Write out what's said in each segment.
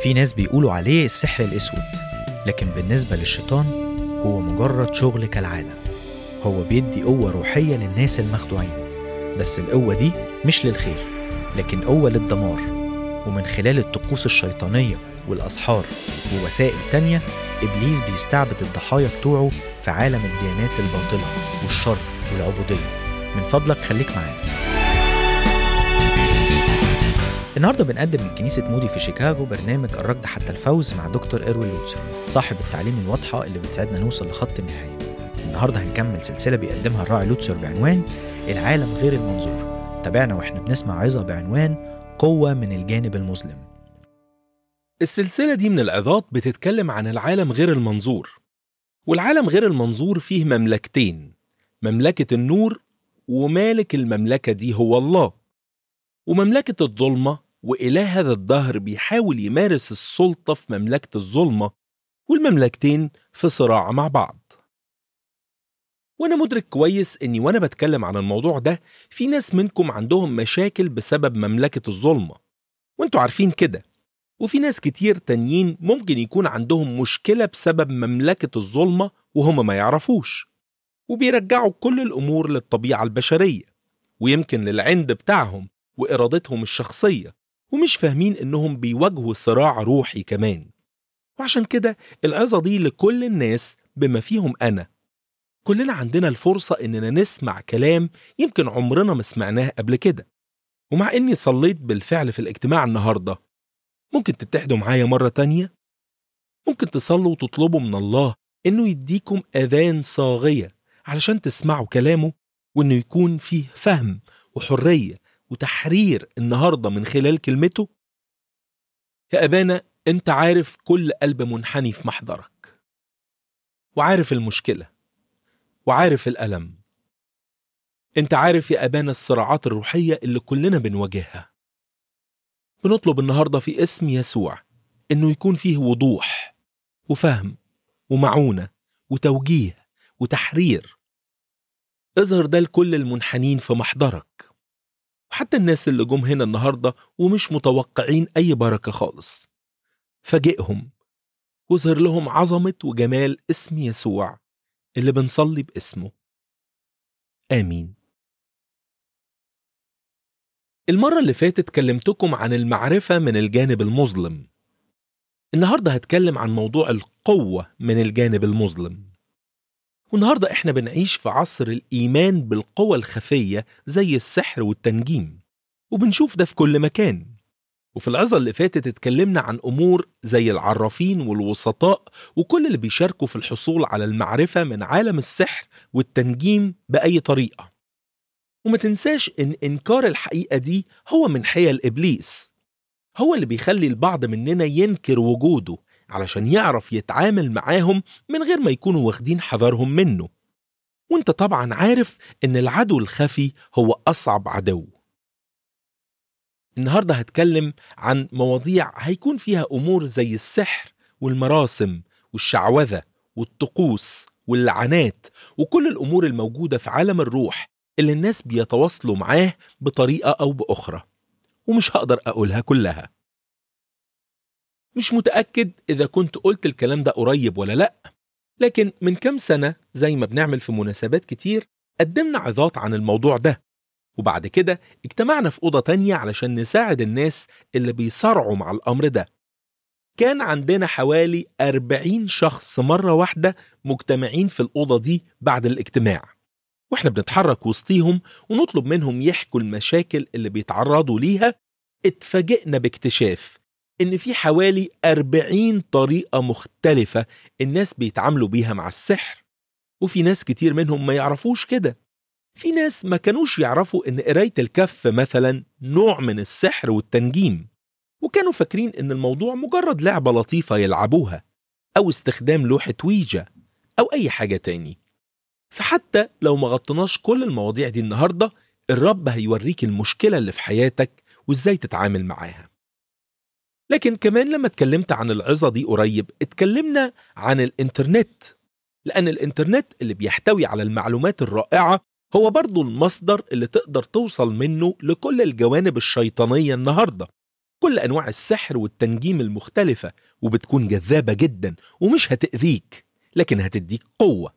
في ناس بيقولوا عليه السحر الأسود لكن بالنسبة للشيطان هو مجرد شغل كالعادة هو بيدي قوة روحية للناس المخدوعين بس القوة دي مش للخير لكن قوة للدمار ومن خلال الطقوس الشيطانية والأسحار ووسائل تانية إبليس بيستعبد الضحايا بتوعه في عالم الديانات الباطلة والشر والعبودية من فضلك خليك معانا النهارده بنقدم من كنيسة مودي في شيكاغو برنامج الركض حتى الفوز مع دكتور إيروين لوتسر صاحب التعليم الواضحة اللي بتساعدنا نوصل لخط النهاية النهارده هنكمل سلسلة بيقدمها الراعي لوتسر بعنوان العالم غير المنظور تابعنا واحنا بنسمع عظة بعنوان قوة من الجانب المظلم السلسلة دي من العظات بتتكلم عن العالم غير المنظور والعالم غير المنظور فيه مملكتين مملكة النور ومالك المملكة دي هو الله ومملكة الظلمة وإله هذا الدهر بيحاول يمارس السلطة في مملكة الظلمة والمملكتين في صراع مع بعض وأنا مدرك كويس إني وأنا بتكلم عن الموضوع ده في ناس منكم عندهم مشاكل بسبب مملكة الظلمة وانتوا عارفين كده وفي ناس كتير تانيين ممكن يكون عندهم مشكلة بسبب مملكة الظلمة وهم ما يعرفوش وبيرجعوا كل الأمور للطبيعة البشرية ويمكن للعند بتاعهم وإرادتهم الشخصية ومش فاهمين إنهم بيواجهوا صراع روحي كمان وعشان كده العظة دي لكل الناس بما فيهم أنا كلنا عندنا الفرصة إننا نسمع كلام يمكن عمرنا ما سمعناه قبل كده ومع إني صليت بالفعل في الاجتماع النهاردة ممكن تتحدوا معايا مرة تانية ممكن تصلوا وتطلبوا من الله إنه يديكم أذان صاغية علشان تسمعوا كلامه وإنه يكون فيه فهم وحرية وتحرير النهاردة من خلال كلمته يا أبانا أنت عارف كل قلب منحني في محضرك وعارف المشكلة وعارف الألم أنت عارف يا أبانا الصراعات الروحية اللي كلنا بنواجهها بنطلب النهاردة في اسم يسوع إنه يكون فيه وضوح وفهم ومعونة وتوجيه وتحرير اظهر ده لكل المنحنين في محضرك وحتى الناس اللي جم هنا النهاردة ومش متوقعين أي بركة خالص فاجئهم واظهر لهم عظمة وجمال اسم يسوع اللي بنصلي باسمه آمين المرة اللي فاتت كلمتكم عن المعرفة من الجانب المظلم النهاردة هتكلم عن موضوع القوة من الجانب المظلم والنهاردة احنا بنعيش في عصر الإيمان بالقوة الخفية زي السحر والتنجيم وبنشوف ده في كل مكان وفي العظة اللي فاتت اتكلمنا عن أمور زي العرافين والوسطاء وكل اللي بيشاركوا في الحصول على المعرفة من عالم السحر والتنجيم بأي طريقة وما تنساش إن إنكار الحقيقة دي هو من حيل إبليس هو اللي بيخلي البعض مننا ينكر وجوده علشان يعرف يتعامل معاهم من غير ما يكونوا واخدين حذرهم منه وانت طبعا عارف ان العدو الخفي هو اصعب عدو النهارده هتكلم عن مواضيع هيكون فيها امور زي السحر والمراسم والشعوذه والطقوس واللعنات وكل الامور الموجوده في عالم الروح اللي الناس بيتواصلوا معاه بطريقه او باخرى ومش هقدر اقولها كلها مش متأكد إذا كنت قلت الكلام ده قريب ولا لأ لكن من كام سنة زي ما بنعمل في مناسبات كتير قدمنا عظات عن الموضوع ده وبعد كده اجتمعنا في أوضة تانية علشان نساعد الناس اللي بيصارعوا مع الأمر ده كان عندنا حوالي 40 شخص مرة واحدة مجتمعين في الأوضة دي بعد الاجتماع واحنا بنتحرك وسطيهم ونطلب منهم يحكوا المشاكل اللي بيتعرضوا ليها اتفاجئنا باكتشاف إن في حوالي 40 طريقة مختلفة الناس بيتعاملوا بيها مع السحر وفي ناس كتير منهم ما يعرفوش كده في ناس ما كانوش يعرفوا إن قراية الكف مثلا نوع من السحر والتنجيم وكانوا فاكرين إن الموضوع مجرد لعبة لطيفة يلعبوها أو استخدام لوحة ويجا أو أي حاجة تاني فحتى لو ما غطيناش كل المواضيع دي النهاردة الرب هيوريك المشكلة اللي في حياتك وإزاي تتعامل معاها لكن كمان لما اتكلمت عن العظة دي قريب اتكلمنا عن الإنترنت لأن الإنترنت اللي بيحتوي على المعلومات الرائعة هو برضو المصدر اللي تقدر توصل منه لكل الجوانب الشيطانية النهاردة كل أنواع السحر والتنجيم المختلفة وبتكون جذابة جدا ومش هتأذيك لكن هتديك قوة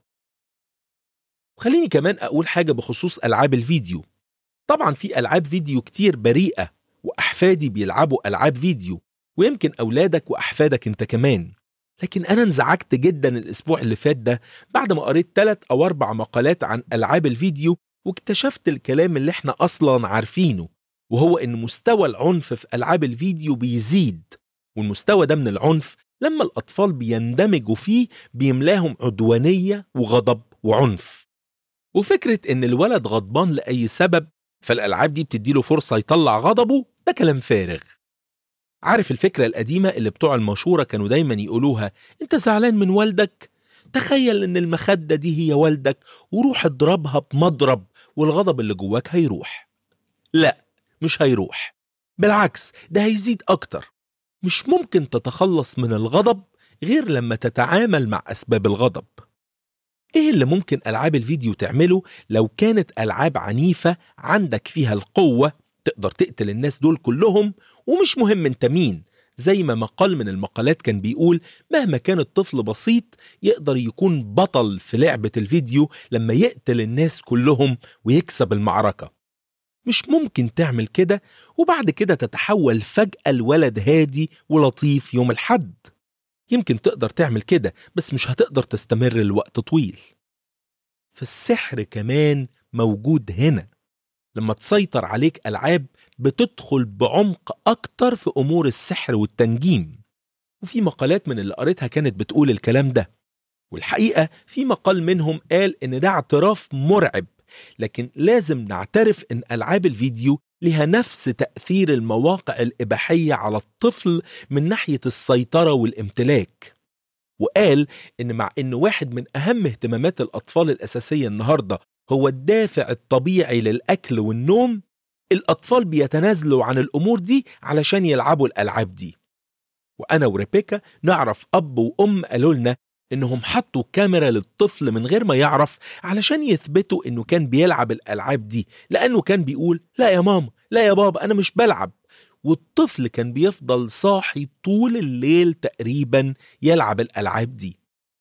وخليني كمان أقول حاجة بخصوص ألعاب الفيديو طبعا في ألعاب فيديو كتير بريئة وأحفادي بيلعبوا ألعاب فيديو ويمكن أولادك وأحفادك أنت كمان لكن أنا انزعجت جدا الأسبوع اللي فات ده بعد ما قريت ثلاث أو أربع مقالات عن ألعاب الفيديو واكتشفت الكلام اللي احنا أصلا عارفينه وهو إن مستوى العنف في ألعاب الفيديو بيزيد والمستوى ده من العنف لما الأطفال بيندمجوا فيه بيملاهم عدوانية وغضب وعنف وفكرة إن الولد غضبان لأي سبب فالألعاب دي بتديله فرصة يطلع غضبه ده كلام فارغ عارف الفكرة القديمة اللي بتوع المشورة كانوا دايما يقولوها انت زعلان من والدك تخيل ان المخدة دي هي والدك وروح اضربها بمضرب والغضب اللي جواك هيروح لا مش هيروح بالعكس ده هيزيد اكتر مش ممكن تتخلص من الغضب غير لما تتعامل مع اسباب الغضب ايه اللي ممكن العاب الفيديو تعمله لو كانت العاب عنيفة عندك فيها القوة تقدر تقتل الناس دول كلهم ومش مهم انت مين زي ما مقال من المقالات كان بيقول مهما كان الطفل بسيط يقدر يكون بطل في لعبة الفيديو لما يقتل الناس كلهم ويكسب المعركة مش ممكن تعمل كده وبعد كده تتحول فجأة لولد هادي ولطيف يوم الحد يمكن تقدر تعمل كده بس مش هتقدر تستمر لوقت طويل فالسحر كمان موجود هنا لما تسيطر عليك ألعاب بتدخل بعمق أكتر في أمور السحر والتنجيم وفي مقالات من اللي قريتها كانت بتقول الكلام ده والحقيقة في مقال منهم قال إن ده اعتراف مرعب لكن لازم نعترف إن ألعاب الفيديو لها نفس تأثير المواقع الإباحية على الطفل من ناحية السيطرة والامتلاك وقال إن مع إن واحد من أهم اهتمامات الأطفال الأساسية النهاردة هو الدافع الطبيعي للأكل والنوم الأطفال بيتنازلوا عن الأمور دي علشان يلعبوا الألعاب دي وأنا وريبيكا نعرف أب وأم قالوا لنا إنهم حطوا كاميرا للطفل من غير ما يعرف علشان يثبتوا إنه كان بيلعب الألعاب دي لأنه كان بيقول لا يا ماما لا يا بابا أنا مش بلعب والطفل كان بيفضل صاحي طول الليل تقريبا يلعب الألعاب دي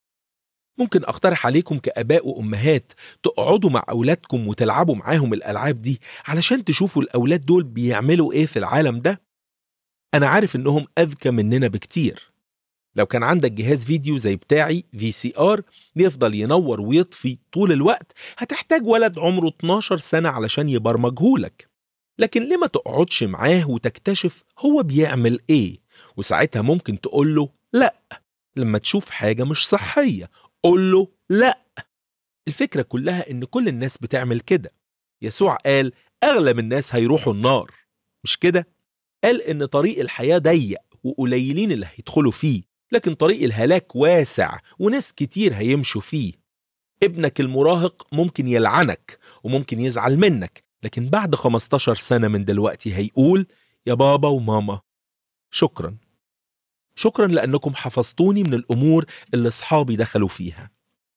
ممكن أقترح عليكم كآباء وأمهات تقعدوا مع أولادكم وتلعبوا معاهم الألعاب دي علشان تشوفوا الأولاد دول بيعملوا إيه في العالم ده أنا عارف إنهم أذكى مننا بكتير لو كان عندك جهاز فيديو زي بتاعي في سي ار بيفضل ينور ويطفي طول الوقت هتحتاج ولد عمره 12 سنة علشان يبرمجهولك لكن ليه ما تقعدش معاه وتكتشف هو بيعمل ايه وساعتها ممكن تقول له لا لما تشوف حاجة مش صحية قول له لا الفكرة كلها ان كل الناس بتعمل كده يسوع قال اغلب الناس هيروحوا النار مش كده قال ان طريق الحياة ضيق وقليلين اللي هيدخلوا فيه لكن طريق الهلاك واسع وناس كتير هيمشوا فيه ابنك المراهق ممكن يلعنك وممكن يزعل منك لكن بعد 15 سنة من دلوقتي هيقول يا بابا وماما شكرا شكرا لأنكم حفظتوني من الأمور اللي أصحابي دخلوا فيها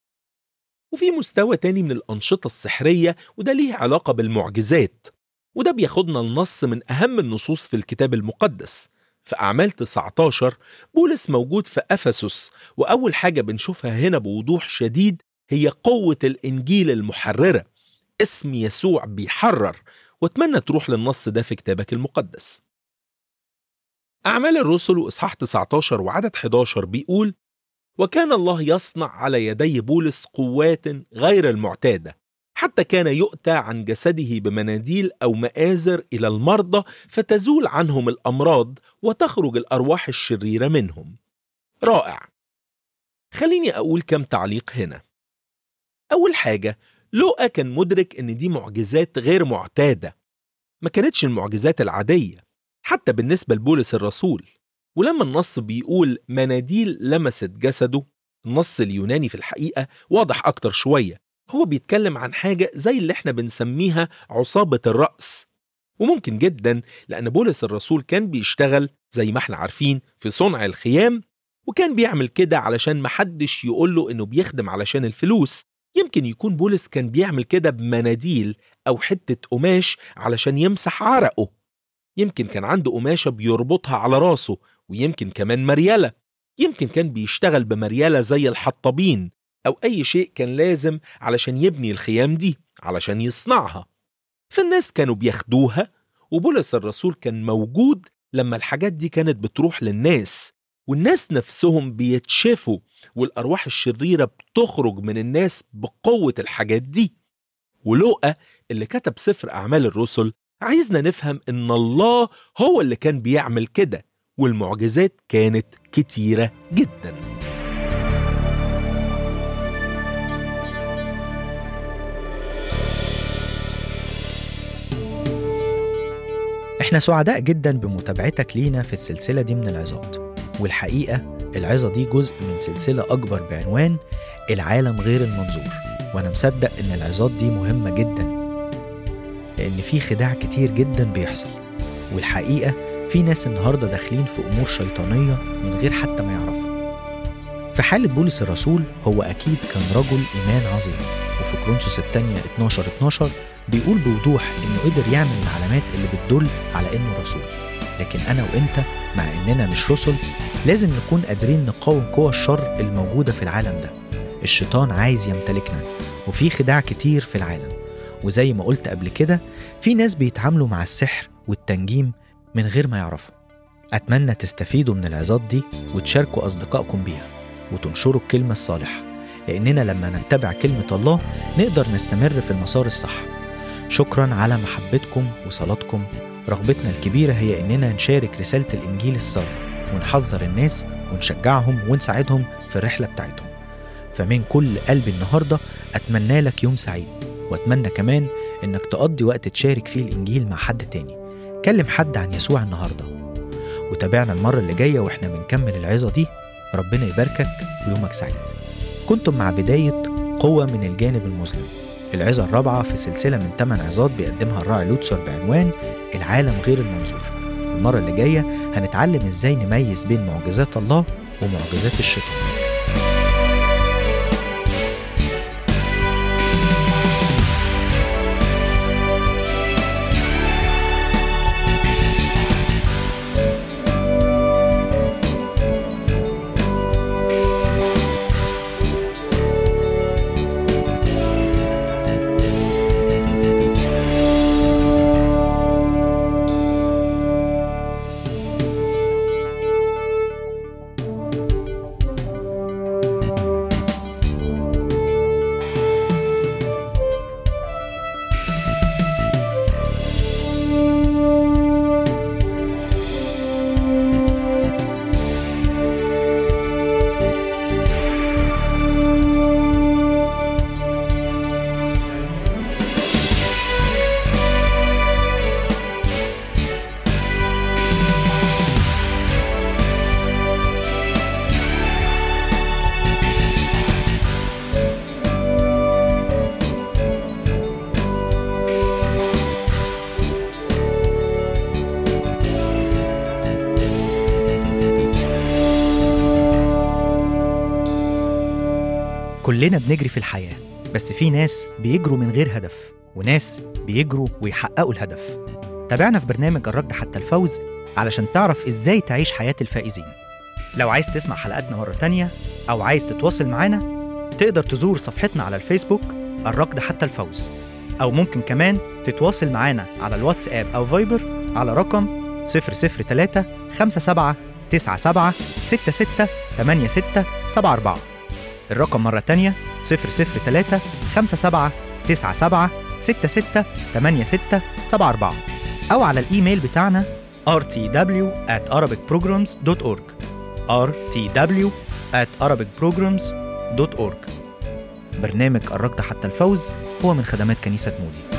وفي مستوى تاني من الأنشطة السحرية وده ليه علاقة بالمعجزات وده بياخدنا النص من أهم النصوص في الكتاب المقدس في أعمال 19 بولس موجود في أفسس وأول حاجة بنشوفها هنا بوضوح شديد هي قوة الإنجيل المحررة اسم يسوع بيحرر واتمنى تروح للنص ده في كتابك المقدس أعمال الرسل وإصحاح 19 وعدد 11 بيقول وكان الله يصنع على يدي بولس قوات غير المعتادة حتى كان يؤتى عن جسده بمناديل أو مآزر إلى المرضى فتزول عنهم الأمراض وتخرج الأرواح الشريرة منهم رائع خليني أقول كم تعليق هنا أول حاجة لوقا كان مدرك إن دي معجزات غير معتادة ما كانتش المعجزات العادية حتى بالنسبة لبولس الرسول ولما النص بيقول مناديل لمست جسده النص اليوناني في الحقيقة واضح أكتر شوية هو بيتكلم عن حاجة زي اللي احنا بنسميها عصابة الرأس وممكن جدا لأن بولس الرسول كان بيشتغل زي ما احنا عارفين في صنع الخيام وكان بيعمل كده علشان محدش يقوله انه بيخدم علشان الفلوس يمكن يكون بولس كان بيعمل كده بمناديل أو حتة قماش علشان يمسح عرقه يمكن كان عنده قماشة بيربطها على راسه ويمكن كمان مريالة يمكن كان بيشتغل بمريالة زي الحطابين أو أي شيء كان لازم علشان يبني الخيام دي علشان يصنعها فالناس كانوا بياخدوها وبولس الرسول كان موجود لما الحاجات دي كانت بتروح للناس والناس نفسهم بيتشافوا والأرواح الشريرة بتخرج من الناس بقوة الحاجات دي ولوقا اللي كتب سفر أعمال الرسل عايزنا نفهم إن الله هو اللي كان بيعمل كده والمعجزات كانت كتيرة جدا احنا سعداء جدا بمتابعتك لينا في السلسلة دي من العظات والحقيقة العظة دي جزء من سلسلة أكبر بعنوان العالم غير المنظور وأنا مصدق إن العظات دي مهمة جدا لأن في خداع كتير جدا بيحصل والحقيقة في ناس النهاردة داخلين في أمور شيطانية من غير حتى ما يعرفوا في حالة بولس الرسول هو أكيد كان رجل إيمان عظيم وفي كورنثوس الثانية 12 12 بيقول بوضوح إنه قدر يعمل العلامات اللي بتدل على إنه رسول لكن أنا وإنت مع إننا مش رسل لازم نكون قادرين نقاوم قوى الشر الموجودة في العالم ده الشيطان عايز يمتلكنا وفي خداع كتير في العالم وزي ما قلت قبل كده في ناس بيتعاملوا مع السحر والتنجيم من غير ما يعرفوا أتمنى تستفيدوا من العظات دي وتشاركوا أصدقائكم بيها وتنشروا الكلمة الصالحة لأننا لما نتبع كلمة الله نقدر نستمر في المسار الصح شكرا على محبتكم وصلاتكم رغبتنا الكبيرة هي إننا نشارك رسالة الإنجيل السارة ونحذر الناس ونشجعهم ونساعدهم في الرحلة بتاعتهم فمن كل قلبي النهاردة أتمنى لك يوم سعيد وأتمنى كمان إنك تقضي وقت تشارك فيه الإنجيل مع حد تاني كلم حد عن يسوع النهاردة وتابعنا المرة اللي جاية وإحنا بنكمل العظة دي ربنا يباركك ويومك سعيد كنتم مع بداية قوة من الجانب المظلم العظة الرابعة في سلسلة من 8 عظات بيقدمها الراعي لوتسر بعنوان العالم غير المنظور المرة اللي جاية هنتعلم ازاي نميز بين معجزات الله ومعجزات الشيطان كلنا بنجري في الحياة بس في ناس بيجروا من غير هدف وناس بيجروا ويحققوا الهدف تابعنا في برنامج الركض حتى الفوز علشان تعرف ازاي تعيش حياة الفائزين لو عايز تسمع حلقاتنا مرة تانية أو عايز تتواصل معانا تقدر تزور صفحتنا على الفيسبوك الركض حتى الفوز أو ممكن كمان تتواصل معانا على الواتساب أو فايبر على رقم 003 57 97 66 86 74 الرقم مرة تانية 003 57 97 66 86 74 أو على الإيميل بتاعنا rtw at arabicprograms.org rtw at arabicprograms.org برنامج الركض حتى الفوز هو من خدمات كنيسة مودي